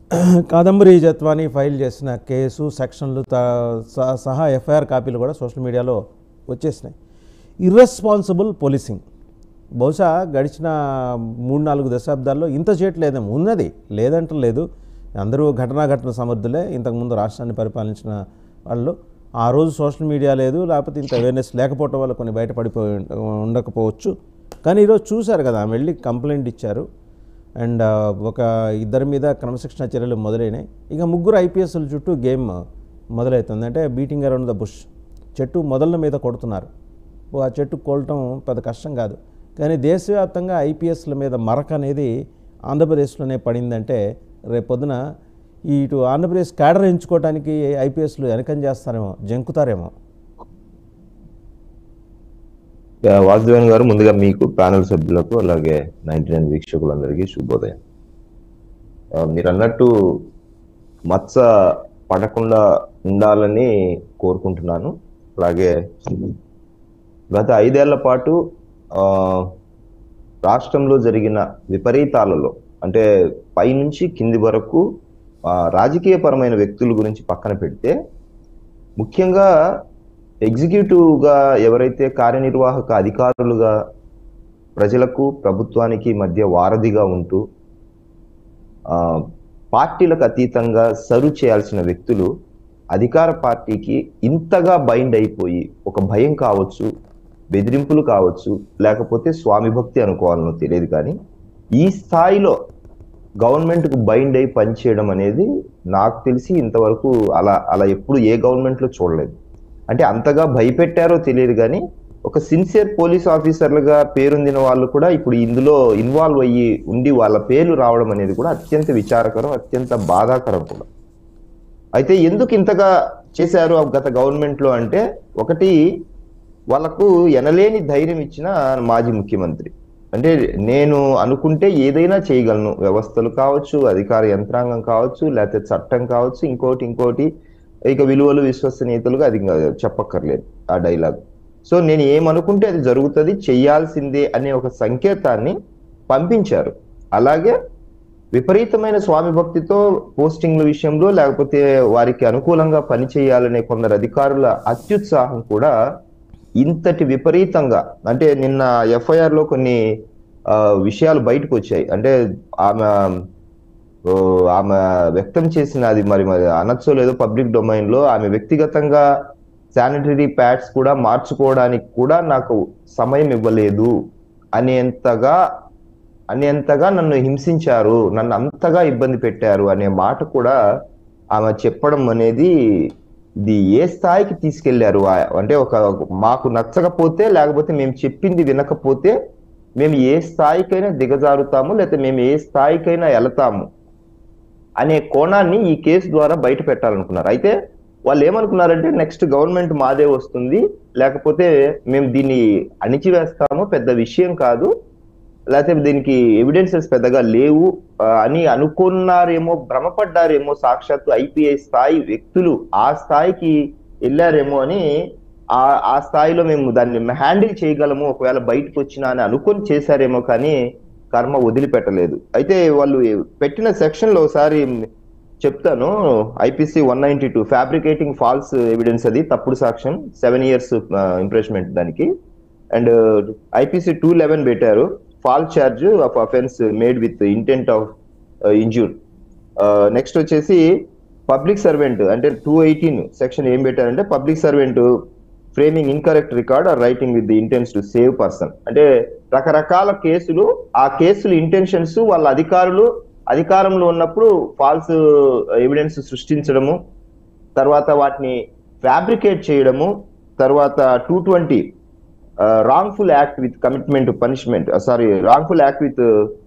Kadambari Jatwani file చేసిన case సెక్షన్లు త- స- సహా ఎఫ్ఐఆర్ కాపీలు కూడా సోషల్ మీడియాలో వచ్చేసినాయి ఇర్రెస్పాన్సిబుల్ పోలీసింగ్ బహుశా గడిచిన మూడు నాలుగు దశాబ్దాల్లో ఇంత చేయట్లేదేమో ఉన్నది లేదంటలేదు అందరూ ఘటనా ఘటన సమర్థులే ఇంతకుముందు రాష్ట్రాన్ని పరిపాలించిన వాళ్ళు ఆ రోజు సోషల్ మీడియా లేదు లేకపోతే ఇంత అవేర్నెస్ లేకపోవటం వల్ల కొన్ని బయటపడిపోయి ఉండకపోవచ్చు కానీ ఈరోజు చూశారు కదా ఆమె వెళ్ళి కంప్లైంట్ ఇచ్చారు అండ్ ఆ, ఒక ఇద్దరి మీద క్రమశిక్షణ చర్యలు మొదలైనాయి ఇక ముగ్గురు ఐపీఎస్ల చుట్టూ గేమ్ మొదలవుతుంది అంటే బీటింగ్ అరౌండ్ ద బుష్ చెట్టు మొదళ్ళ మీద కొడుతున్నారు ఓ ఆ చెట్టు కోలటం పెద్ద కష్టం కాదు కానీ దేశవ్యాప్తంగా ఐపీఎస్ల మీద మరక అనేది ఆంధ్రప్రదేశ్లోనే పడిందంటే రేపొద్దున ఈ ఇటు ఆంధ్రప్రదేశ్ క్యాడర్ ఎంచుకోవడానికి ఐపీఎస్లు వెనకం చేస్తారేమో జంకుతారేమో యా, వాసుదేవన్ గారు ముందుగా మీకు ప్యానల్ సభ్యులకు అలాగే నైన్టీ నైన్ వీక్షకులందరికీ శుభోదయం ఆ, మీరు అన్నట్టు మచ్చ పడకుండా ఉండాలని కోరుకుంటున్నాను అలాగే గత ఐదేళ్ల పాటు ఆ, రాష్ట్రంలో జరిగిన విపరీతాలలో అంటే పైనుంచి కింది వరకు ఆ, రాజకీయపరమైన వ్యక్తుల గురించి పక్కన పెడితే ముఖ్యంగా ఎగ్జిక్యూటివ్ గా ఎవరైతే కార్యనిర్వాహక అధికారులుగా ప్రజలకు ప్రభుత్వానికి మధ్య వారధిగా ఉంటూ ఆ, పార్టీలకు అతీతంగా సర్వ్ చేయాల్సిన వ్యక్తులు అధికార పార్టీకి ఇంతగా బైండ్ అయిపోయి ఒక భయం కావచ్చు బెదిరింపులు కావచ్చు లేకపోతే స్వామి భక్తి అనుకోవాలనో తెలియదు కానీ ఈ స్థాయిలో గవర్నమెంట్ కు బైండ్ అయి పనిచేయడం అనేది నాకు తెలిసి ఇంతవరకు అలా అలా ఎప్పుడు ఏ గవర్నమెంట్ లో చూడలేదు అంటే అంతగా భయపెట్టారో తెలియదు కానీ ఒక సిన్సియర్ పోలీస్ ఆఫీసర్లుగా పేరొందిన వాళ్ళు కూడా ఇప్పుడు ఇందులో ఇన్వాల్వ్ అయ్యి ఉండి వాళ్ళ పేర్లు రావడం అనేది కూడా అత్యంత విచారకరం అత్యంత బాధాకరం కూడా అయితే ఎందుకు ఇంతగా చేశారు ఆ గత గవర్నమెంట్ లో అంటే ఒకటి వాళ్ళకు ఎనలేని ధైర్యం ఇచ్చిన మాజీ ముఖ్యమంత్రి అంటే నేను అనుకుంటే ఏదైనా చేయగలను వ్యవస్థలు కావచ్చు అధికార యంత్రాంగం కావచ్చు లేకపోతే చట్టం కావచ్చు ఇంకోటి ఇంకోటి ఇక విలువలు విశ్వసనీయతలుగా అది ఇంకా చెప్పక్కర్లేదు ఆ డైలాగ్ సో నేను ఏమనుకుంటే అది జరుగుతుంది చెయ్యాల్సిందే అనే ఒక సంకేతాన్ని పంపించారు అలాగే విపరీతమైన స్వామి భక్తితో పోస్టింగ్ల విషయంలో లేకపోతే వారికి అనుకూలంగా పనిచేయాలనే కొందరు అధికారుల అత్యుత్సాహం కూడా ఇంతటి విపరీతంగా అంటే నిన్న ఎఫ్ఐఆర్ లో కొన్ని ఆ, విషయాలు బయటకు వచ్చాయి అంటే ఆమె ఓ, ఆమె వ్యక్తం చేసిన అది మరి మరి అనొచ్చో లేదో పబ్లిక్ డొమైన్ లో ఆమె వ్యక్తిగతంగా శానిటరీ ప్యాడ్స్ కూడా మార్చుకోవడానికి కూడా నాకు సమయం ఇవ్వలేదు అనేంతగా అనేంతగా నన్ను హింసించారు నన్ను అంతగా ఇబ్బంది పెట్టారు అనే మాట కూడా ఆమె చెప్పడం అనేది ఇది ఏ స్థాయికి తీసుకెళ్లారు ఆ- అంటే ఒక మాకు నచ్చకపోతే లేకపోతే మేము చెప్పింది వినకపోతే మేము ఏ స్థాయికైనా దిగజారుతాము లేకపోతే మేము ఏ స్థాయికైనా వెళతాము అనే కోణాన్ని ఈ కేసు ద్వారా బయట పెట్టాలనుకున్నారు అయితే వాళ్ళు ఏమనుకున్నారంటే నెక్స్ట్ గవర్నమెంట్ మాదే వస్తుంది లేకపోతే మేము దీన్ని అణిచివేస్తాము పెద్ద విషయం కాదు లేకపోతే దీనికి ఎవిడెన్సెస్ పెద్దగా లేవు ఆ, అని అనుకున్నారేమో భ్రమపడ్డారేమో సాక్షాత్తు ఐపీఐ స్థాయి వ్యక్తులు ఆ స్థాయికి వెళ్ళారేమో అని ఆ ఆ స్థాయిలో మేము దాన్ని హ్యాండిల్ చేయగలము ఒకవేళ బయటకు వచ్చినా అని అనుకొని చేశారేమో కానీ కర్మ వదిలిపెట్టలేదు అయితే వాళ్ళు పెట్టిన సెక్షన్ లో ఒకసారి చెప్తాను IPC one ninety two fabricating false evidence అది తప్పుడు సాక్ష్యం సెవెన్ ఇయర్స్ ఇంప్రెస్మెంట్ దానికి అండ్ ఐపీసీ టూ లెవెన్ పెట్టారు false charge of offence made with intent of injure next వచ్చేసి పబ్లిక్ సర్వెంట్ అంటే టూ ఎయిటీన్ సెక్షన్ ఏం పెట్టారంటే public servant framing incorrect record or writing with the intent to save person అంటే రకరకాల కేసులు ఆ కేసులు ఇంటెన్షన్స్ వాళ్ళ అధికారులు అధికారంలో ఉన్నప్పుడు ఫాల్స్ ఎవిడెన్స్ సృష్టించడము తర్వాత వాటిని ఫ్యాబ్రికేట్ చేయడము తర్వాత two twenty wrongful act with commitment punishment sorry wrongful act with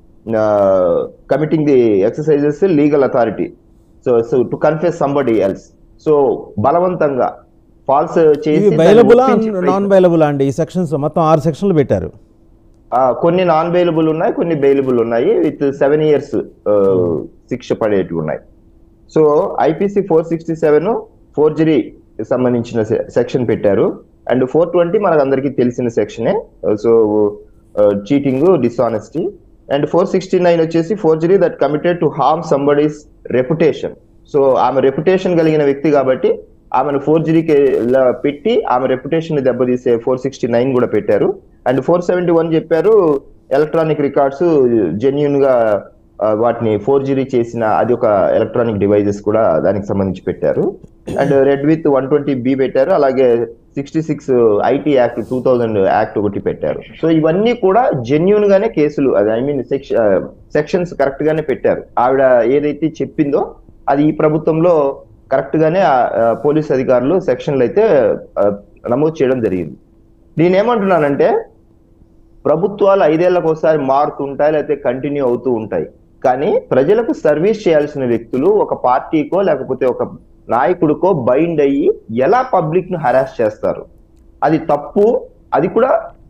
committing the exercises legal authority so so to confess somebody else so బలవంతంగా ఫాల్స్ ఇవి చేసి దాన్ని బైలబులా ఒప్పించి నాన్ బైలబులా అండి ఈ సెక్షన్స్ మొత్తం ఆరు సెక్షన్లు పెట్టారు ఆ, కొన్ని నాన్ బెయిలబుల్ ఉన్నాయి కొన్ని బెయిలబుల్ ఉన్నాయి విత్ సెవెన్ ఇయర్స్ శిక్ష పడేటివి ఉన్నాయి so IPC four sixty seven forgery సంబంధించిన సెక్షన్ పెట్టారు అండ్ ఫోర్ ట్వంటీ మనకు అందరికీ తెలిసిన సెక్షనే so cheating dishonesty and four sixty nine వచ్చేసి forgery that committed to harm somebody's reputation so ఆమె రెప్యుటేషన్ కలిగిన వ్యక్తి కాబట్టి ఆమెను ఫోర్జరీకి పెట్టి ఆమె రెప్యుటేషన్ ని దెబ్బతీసే ఫోర్ సిక్స్టీ నైన్ కూడా పెట్టారు అండ్ ఫోర్ సెవెంటీ వన్ చెప్పారు ఎలక్ట్రానిక్ రికార్డ్స్ జెన్యున్ గా ఆ, వాటిని ఫోర్జరీ చేసిన అది ఒక ఎలక్ట్రానిక్ డివైజెస్ కూడా దానికి సంబంధించి పెట్టారు and red with one twenty B పెట్టారు అలాగే sixty six IT act two thousand act ఒకటి పెట్టారు సో ఇవన్నీ కూడా జెన్యున్ గానే కేసులు అది ఐ మీన్ సెక్షన్స్ కరెక్ట్ గానే పెట్టారు ఆవిడ ఏదైతే చెప్పిందో అది ఈ ప్రభుత్వంలో కరెక్ట్ గానే ఆ, ఆ, పోలీస్ అధికారులు సెక్షన్లు అయితే ఆ, నమోదు చేయడం జరిగింది నేనేమంటున్నానంటే ప్రభుత్వాలు ఐదేళ్లకు ఒకసారి మారుతుంటాయి లేకపోతే కంటిన్యూ అవుతూ ఉంటాయి కానీ ప్రజలకు సర్వీస్ చేయాల్సిన వ్యక్తులు ఒక పార్టీకో లేకపోతే ఒక నాయకుడికో బైండ్ అయ్యి ఎలా పబ్లిక్ ను హరాస్ చేస్తారు అది తప్పు అది కూడా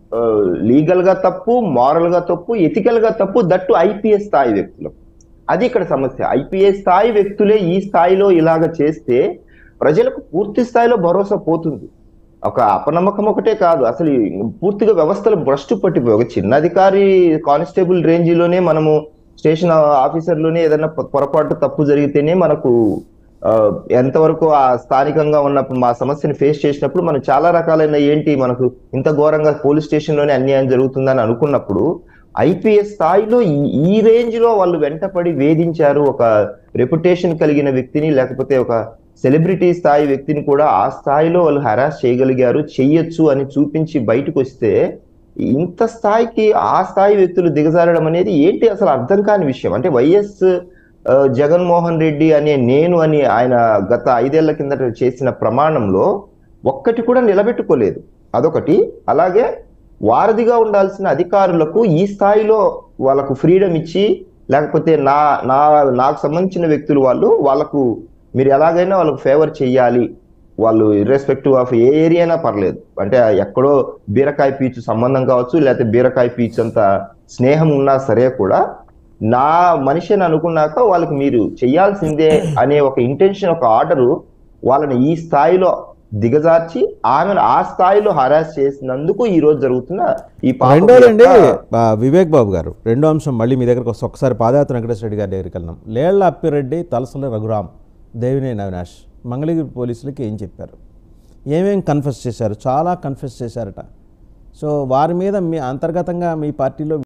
లీగల్ గా తప్పు మారల్ గా తప్పు ఎథికల్ గా తప్పు దట్టు ఐపీఎస్ స్థాయి వ్యక్తులు అది ఇక్కడ సమస్య ఐపీఎస్ స్థాయి వ్యక్తులే ఈ స్థాయిలో ఇలాగ చేస్తే ప్రజలకు పూర్తి స్థాయిలో భరోసా పోతుంది ఒక అపనమ్మకం ఒకటే కాదు అసలు ఈ పూర్తిగా వ్యవస్థలు భ్రష్టు పట్టిపోయి ఒక చిన్న అధికారి కానిస్టేబుల్ రేంజ్లోనే మనము స్టేషన్ ఆఫీసర్లోనే ఏదైనా పొ- పొరపాటు తప్పు జరిగితేనే మనకు ఆ, ఎంతవరకు ఆ స్థానికంగా ఉన్నప్పుడు మా సమస్యని ఫేస్ చేసినప్పుడు మనం చాలా రకాలైన ఏంటి మనకు ఇంత ఘోరంగా పోలీస్ స్టేషన్ లోనే అన్యాయం జరుగుతుందని అనుకున్నప్పుడు ఐపీఎస్ స్థాయిలో ఈ- ఈ రేంజ్ లో వాళ్ళు వెంటపడి వేధించారు ఒక రెప్యుటేషన్ కలిగిన వ్యక్తిని లేకపోతే ఒక సెలబ్రిటీ స్థాయి వ్యక్తిని కూడా ఆ స్థాయిలో వాళ్ళు హరాస్ చేయగలిగారు చెయ్యొచ్చు అని చూపించి బయటకు వస్తే ఇంత స్థాయికి ఆ స్థాయి వ్యక్తులు దిగజారడం అనేది ఏంటి అసలు అర్థం కాని విషయం అంటే వైఎస్ ఆ, జగన్మోహన్ రెడ్డి అనే నేను అని ఆయన గత ఐదేళ్ల కిందట చేసిన ప్రమాణంలో ఒక్కటి కూడా నిలబెట్టుకోలేదు అదొకటి అలాగే వారధిగా ఉండాల్సిన అధికారులకు ఈ స్థాయిలో వాళ్ళకు ఫ్రీడమ్ ఇచ్చి లేకపోతే నా నా నాకు సంబంధించిన వ్యక్తులు వాళ్ళు వాళ్ళకు మీరు ఎలాగైనా వాళ్ళకు ఫేవర్ చెయ్యాలి వాళ్ళు ఇర్రెస్పెక్టివ్ ఆఫ్ ఏ ఏరియానా పర్లేదు అంటే ఎక్కడో బీరకాయ పీచు సంబంధం కావచ్చు లేకపోతే బీరకాయ పీచు అంత స్నేహం ఉన్నా సరే కూడా నా మనిషి అని అనుకున్నాక వాళ్ళకి మీరు చెయ్యాల్సిందే అనే ఒక ఇంటెన్షన్ ఒక ఆర్డరు వాళ్ళని ఈ స్థాయిలో దిగజార్చి ఆమెను ఆ స్థాయిలో హరాస్ చేసినందుకు ఈ రోజు జరుగుతున్న ఈ పాపం రెండోదండి యొక్క- ఆ, వివేక్ బాబు గారు రెండో అంశం మళ్ళీ మీ దగ్గరకు వస్తే ఒకసారి పాదయాత్ర వెంకటేశ్వర రెడ్డి గారి దగ్గరికి వెళ్దాం లేళ్ల అప్పిరెడ్డి తలసల రఘురామ్ దేవినేని అవినాష్ మంగళగిరి పోలీసులకి ఏం చెప్పారు ఏమేం కన్ఫెస్ చేశారు చాలా కన్ఫెస్ చేశారట సో వారి మీద మీ అంతర్గతంగా మీ పార్టీలో